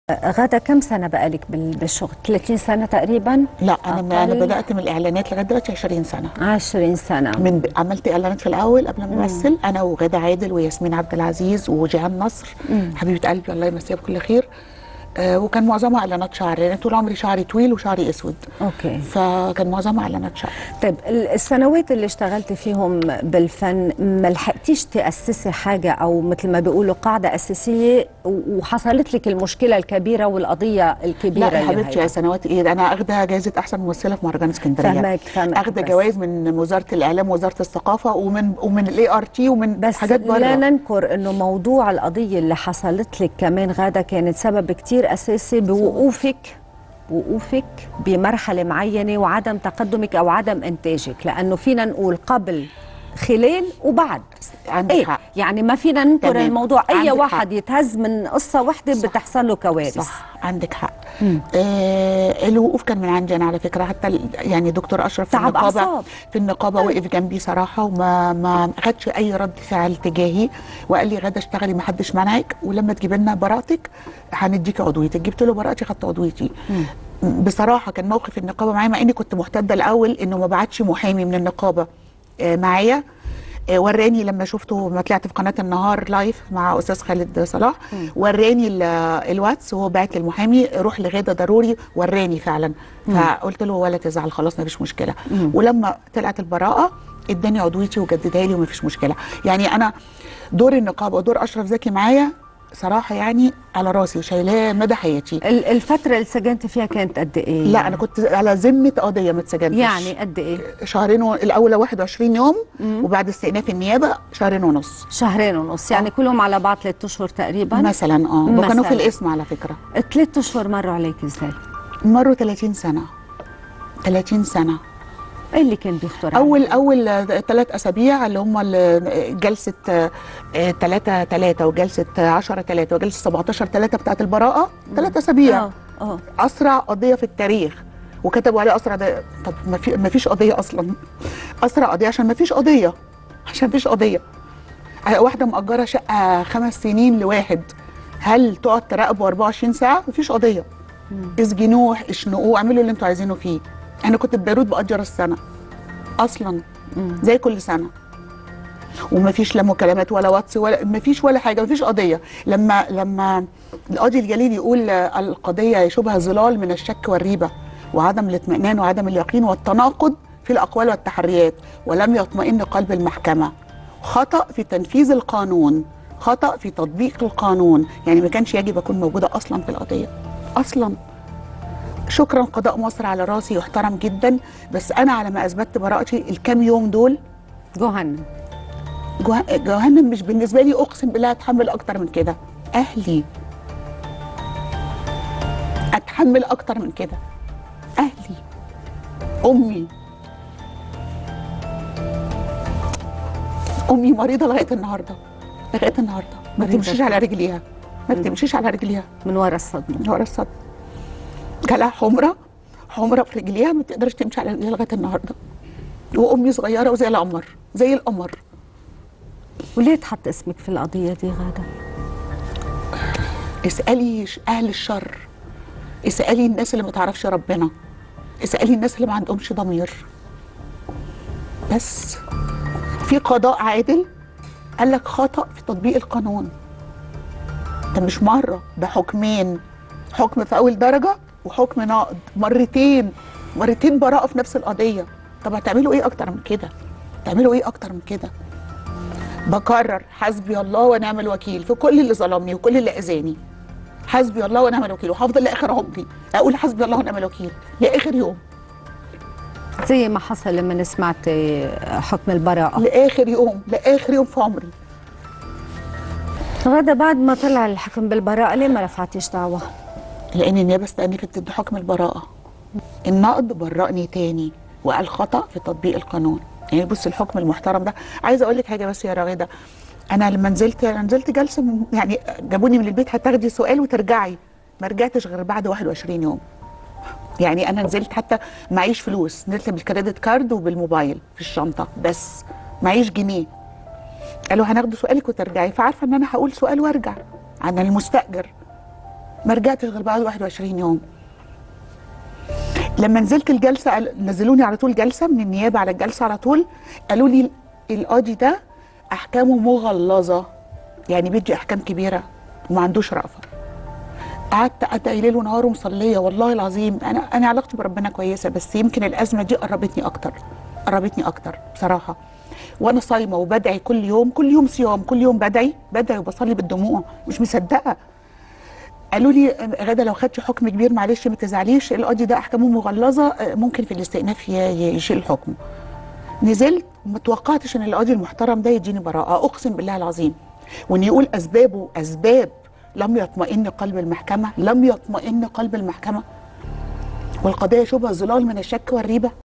غدا كم سنة بقالك بال- بالشغل 30 سنة تقريبا لا انا أقل. انا بدات من الاعلانات لغايه دلوقتي 20 سنه 20 سنة من ب... عملت اعلانات في الاول قبل ما امثل انا وغاده عادل وياسمين عبد العزيز وجيهان نصر حبيبه قلبي الله يمسيها بكل خير آه وكان معظمها اعلانات شعر لان طول عمري شعري طويل وشعري اسود اوكي فكان معظمها اعلانات شعر طيب ال- السنوات اللي اشتغلت فيهم بالفن ما لحقتيش تأسسي حاجة أو مثل ما بيقولوا قاعدة أساسية و- وحصلت لك المشكلة الكبيرة والقضية الكبيرة لا يا اللي حبيبتي هي. يا سنوات ايه ده انا اخده جائزه احسن ممثله في مهرجان اسكندريه فاهمك- فاهمك اخده بس. جوائز من وزاره الاعلام ووزاره الثقافه ومن ومن الاي ار تي ومن بس حاجات بره لا ننكر انه موضوع القضيه اللي حصلت لك كمان غاده كانت سبب كتير اساسي بوقوفك وقوفك بمرحله معينه وعدم تقدمك او عدم انتاجك لانه فينا نقول قبل خلال وبعد عندك ايه حق يعني ما فينا ننكر تمام. الموضوع اي عندك واحد حق. يتهز من قصه واحده صح. بتحصل له كوارث صح عندك حق آه الوقوف كان من عندي انا على فكره حتى ال- يعني دكتور اشرف في تعب النقابه أعصاب. في النقابه وقف جنبي صراحه وما ما خدش اي رد فعل تجاهي وقال لي غدا اشتغلي ما حدش منعك ولما تجيب لنا براءتك هنديكي عضويتك جبت له براءتي خدت عضويتي بصراحه كان موقف النقابه معايا مع اني كنت محتده الاول انه ما بعتش محامي من النقابه آه معايا آه، وراني لما شفته لما طلعت في قناه النهار لايف مع استاذ خالد صلاح وراني ال- الواتس وهو باعت للمحامي روح لغاده ضروري وراني فعلا فقلت له ولا تزعل خلاص ما فيش مشكله ولما طلعت البراءه اداني عضويتي وجددها لي وما فيش مشكله يعني انا دور النقابه ودور اشرف زكي معايا صراحه يعني على راسي وشايلاه مدى حياتي ال- الفتره اللي سجنت فيها كانت قد ايه لا انا كنت على ذمه قضيه ما اتسجنتش يعني قد ايه شهرين و... الاولى 21 يوم وبعد استئناف النيابه شهرين ونص شهرين ونص يعني كلهم على بعض ثلاث اشهر تقريبا مثلا اه وكانوا مثلاً. في الاسم على فكره ثلاث اشهر مروا عليك ازاي؟ مروا 30 سنه 30 سنه ايه اللي كان بيخطر اول عليك؟ اول ثلاث اسابيع اللي هم ال- جلسه 3 3 وجلسه 10 3 وجلسه 17 3 بتاعت البراءه ثلاث اسابيع اه اه اسرع قضيه في التاريخ وكتبوا عليه اسرع ده طب ما في ما فيش قضيه اصلا اسرع قضيه عشان ما فيش قضيه عشان ما فيش قضيه واحده مأجره شقه خمس سنين لواحد هل تقعد تراقبه 24 ساعه مفيش قضيه اسجنوه اشنقوه اعملوا اللي انتوا عايزينه فيه انا كنت في بيروت باجر السنه اصلا زي كل سنه ومفيش لا مكالمات ولا واتس ولا مفيش ولا حاجه مفيش قضيه لما لما القاضي الجليل يقول آه، القضيه شبه ظلال من الشك والريبه وعدم الاطمئنان وعدم اليقين والتناقض في الاقوال والتحريات ولم يطمئن قلب المحكمه خطا في تنفيذ القانون خطا في تطبيق القانون يعني ما كانش يجب اكون موجوده اصلا في القضيه اصلا شكرا قضاء مصر على راسي يحترم جدا بس انا على ما اثبتت براءتي الكام يوم دول جهنم جه- جهنم مش بالنسبه لي اقسم بالله اتحمل اكتر من كده اهلي اتحمل اكتر من كده اهلي امي امي مريضه لغايه النهارده لغايه النهارده ما مريضة تمشيش على رجليها ما تمشيش على رجليها من ورا الصدمه ورا الصدر جالها حمرة حمرة في رجليها ما تقدرش تمشي على رجليها لغايه النهارده وامي صغيره وزي القمر زي القمر وليه تحط اسمك في القضيه دي غاده؟ اسالي ش- اهل الشر اسالي الناس اللي ما تعرفش ربنا اسالي الناس اللي ما عندهمش ضمير بس في قضاء عادل قال لك خطا في تطبيق القانون ده مش مره ده حكمين حكم في اول درجه وحكم نقض مرتين مرتين براءه في نفس القضيه طب هتعملوا ايه اكتر من كده تعملوا ايه اكتر من كده بكرر حسبي الله ونعم الوكيل في كل اللي ظلمني وكل اللي اذاني حسبي الله ونعم الوكيل وهفضل لاخر عمري اقول حسبي الله ونعم الوكيل لاخر يوم زي ما حصل لما سمعت حكم البراءه لاخر يوم لاخر يوم في عمري غاده بعد ما طلع الحكم بالبراءه ليه ما رفعتيش دعوه؟ لان النيابه استأنفت ضد حكم البراءه النقد برأني تاني وقال خطأ في تطبيق القانون يعني بص الحكم المحترم ده عايزه اقول لك حاجه بس يا راغده انا لما نزلت أنا نزلت جلسه من يعني جابوني من البيت هتاخدي سؤال وترجعي ما رجعتش غير بعد 21 يوم يعني انا نزلت حتى معيش فلوس نزلت بالكريدت كارد وبالموبايل في الشنطه بس معيش جنيه قالوا هناخد سؤالك وترجعي فعارفه ان انا هقول سؤال وارجع عن المستاجر ما رجعتش غير بعد 21 يوم لما نزلت الجلسه قال- نزلوني على طول جلسه من النيابه على الجلسه على طول قالوا لي القاضي ده احكامه مغلظه يعني بيدي احكام كبيره وما عندوش رأفه قعدت ادعي ليل ونهار ومصليه والله العظيم انا انا علاقتي بربنا كويسه بس يمكن الازمه دي قربتني اكتر قربتني اكتر بصراحه وانا صايمه وبدعي كل يوم كل يوم صيام كل يوم بدعي بدعي وبصلي بالدموع مش مصدقه قالوا لي غدا لو خدتي حكم كبير معلش ما تزعليش القاضي ده احكامه مغلظه آه، ممكن في الاستئناف ي- ي- يشيل الحكم نزلت وما توقعتش ان القاضي المحترم ده يديني براءه اقسم بالله العظيم وان يقول اسبابه اسباب لم يطمئن قلب المحكمه لم يطمئن قلب المحكمه والقضيه شبه ظلال من الشك والريبه